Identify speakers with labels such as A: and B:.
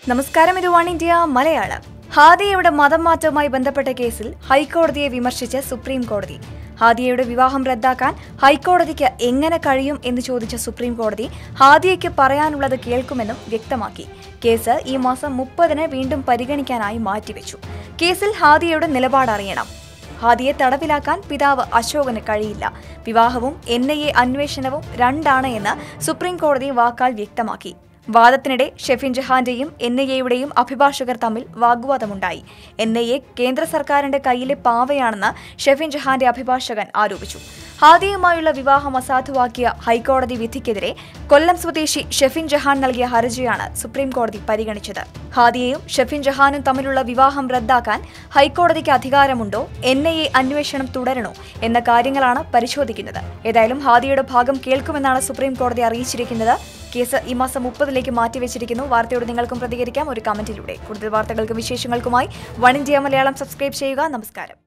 A: നമസ്കാരം ഇത് one India Malayalam ഹാദിയയുടെ മതം മാറ്റവുമായി ബന്ധപ്പെട്ട കേസിൽ ഹൈക്കോടതിയെ വിമർശിച്ച് സുപ്രീം കോടതി ഹാദിയയുടെ വിവാഹം റദ്ദാക്കാൻ ഹൈക്കോടതിക്ക് എങ്ങനെ കഴിയും എന്ന് ചോദിച്ച സുപ്രീം കോടതി ഹാദിയയ്ക്ക് പറയാനുള്ളത് കേൾക്കുമെന്നും വ്യക്തമാക്കി കേസ് ഈ മാസം മുപ്പതിന് വീണ്ടും പരിഗണിക്കാനായി മാറ്റിവെച്ചു കേസിൽ ഹാദിയയുടെ നിലപാട് അറിയണം ഹാദിയെ തടവിലാക്കാൻ പിതാവ് അശോകന് കഴിയില്ല വിവാഹവും എൻ ഐ എ അന്വേഷണവും രണ്ടാണ് എന്ന് സുപ്രീം കോടതി വാക്കാൽ വ്യക്തമാക്കി വാദത്തിനിടെ ഷെഫിൻ ജഹാന്റെയും എൻ ഐ എയുടെയും അഭിഭാഷകർ തമ്മിൽ വാഗ്വാദമുണ്ടായി എൻ ഐ എ കേന്ദ്ര സർക്കാരിന്റെ കയ്യിലെ പാവയാണെന്ന് ഷെഫിൻ ജഹാന്റെ അഭിഭാഷകൻ ആരോപിച്ചു ഹാദിയുമായുള്ള വിവാഹം അസാധുവാക്കിയ ഹൈക്കോടതി വിധിക്കെതിരെ കൊല്ലം സ്വദേശി ഷെഫിൻ ജഹാൻ നൽകിയ ഹർജിയാണ് സുപ്രീം കോടതി പരിഗണിച്ചത് ഹാദിയയും ഷെഫിൻ ജഹാനും തമ്മിലുള്ള വിവാഹം റദ്ദാക്കാൻ ഹൈക്കോടതിക്ക് അധികാരമുണ്ടോ എൻ ഐ എ അന്വേഷണം തുടരണോ എന്ന കാര്യങ്ങളാണ് പരിശോധിക്കുന്നത് ഏതായാലും ഹാദിയയുടെ ഭാഗം കേൾക്കുമെന്നാണ് സുപ്രീം കോടതി അറിയിച്ചിരിക്കുന്നത് കേസ് ഈ മാസം മുപ്പതിലേക്ക് മാറ്റിവെച്ചിരിക്കുന്നു വാർത്തയോട് നിങ്ങൾക്കും പ്രതികരിക്കാം ഒരു കമന്റിലൂടെ കൂടുതൽ വാർത്തകൾക്കും വിശേഷങ്ങൾക്കുമായി വൺ ഇന്ത്യ മലയാളം സബ്സ്ക്രൈബ് ചെയ്യുക നമസ്കാരം